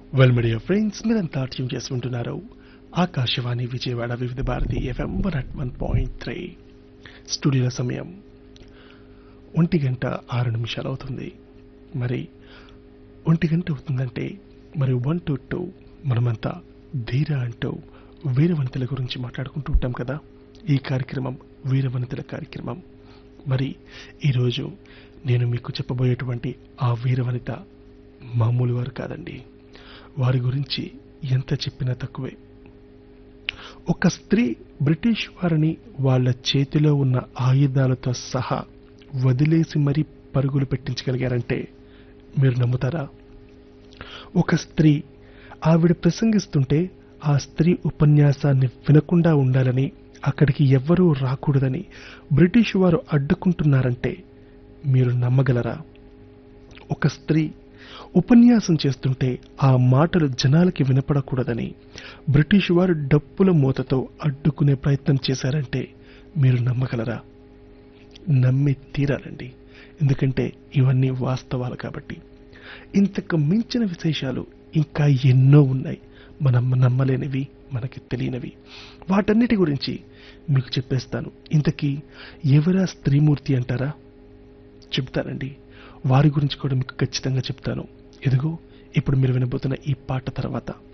well media friends మీరంతా tune చేసుకుంటున్నారు Akashvani Vijayawada Vividh Bharati FM one at one point three స్టూడియోల సమయం ఒంటి గంట ఆరు నిమిషాలు అవుతుంది మరి ఒంటి గంట అవుతుందంటే మరి వన్ టు టూ మనమంతా ధీర అంటూ వీరవనితల గురించి మాట్లాడుకుంటూ ఉంటాం కదా ఈ కార్యక్రమం వీరవనితల కార్యక్రమం మరి ఈరోజు నేను మీకు చెప్పబోయేటువంటి ఆ వీరవనిత మామూలు వారు కాదండి వారి గురించి ఎంత చెప్పినా తక్కువే ఒక స్త్రీ బ్రిటిష్ వారిని వాళ్ళ చేతిలో ఉన్న ఆయుధాలతో సహా వదిలేసి మరీ పరుగులు పెట్టించగలిగారంటే మీరు నమ్ముతారా ఒక స్త్రీ ఆవిడ ప్రసంగిస్తుంటే ఆ స్త్రీ ఉపన్యాసాన్ని వినకుండా ఉండాలని అక్కడికి ఎవ్వరూ రాకూడదని బ్రిటిష్ వారు అడ్డుకుంటున్నారంటే మీరు నమ్మగలరా ఒక స్త్రీ ఉపన్యాసం చేస్తుంటే ఆ మాటలు జనాలకి వినపడకూడదని బ్రిటిష్ వారు డప్పుల మూతతో అడ్డుకునే ప్రయత్నం చేశారంటే మీరు నమ్మగలరా నమ్మి తీరాలండి ఎందుకంటే ఇవన్నీ వాస్తవాలు కాబట్టి ఇంతకు మించిన విశేషాలు ఇంకా ఎన్నో ఉన్నాయి మనం నమ్మలేనివి మనకి తెలియనివి వాటన్నిటి గురించి మీకు చెప్పేస్తాను ఇంతకీ ఎవరా స్త్రీమూర్తి అంటారా చెప్తానండి వారి గురించి కూడా మీకు ఖచ్చితంగా చెప్తాను ఎదుగో ఇప్పుడు మీరు వినబోతున్న ఈ పాట తర్వాత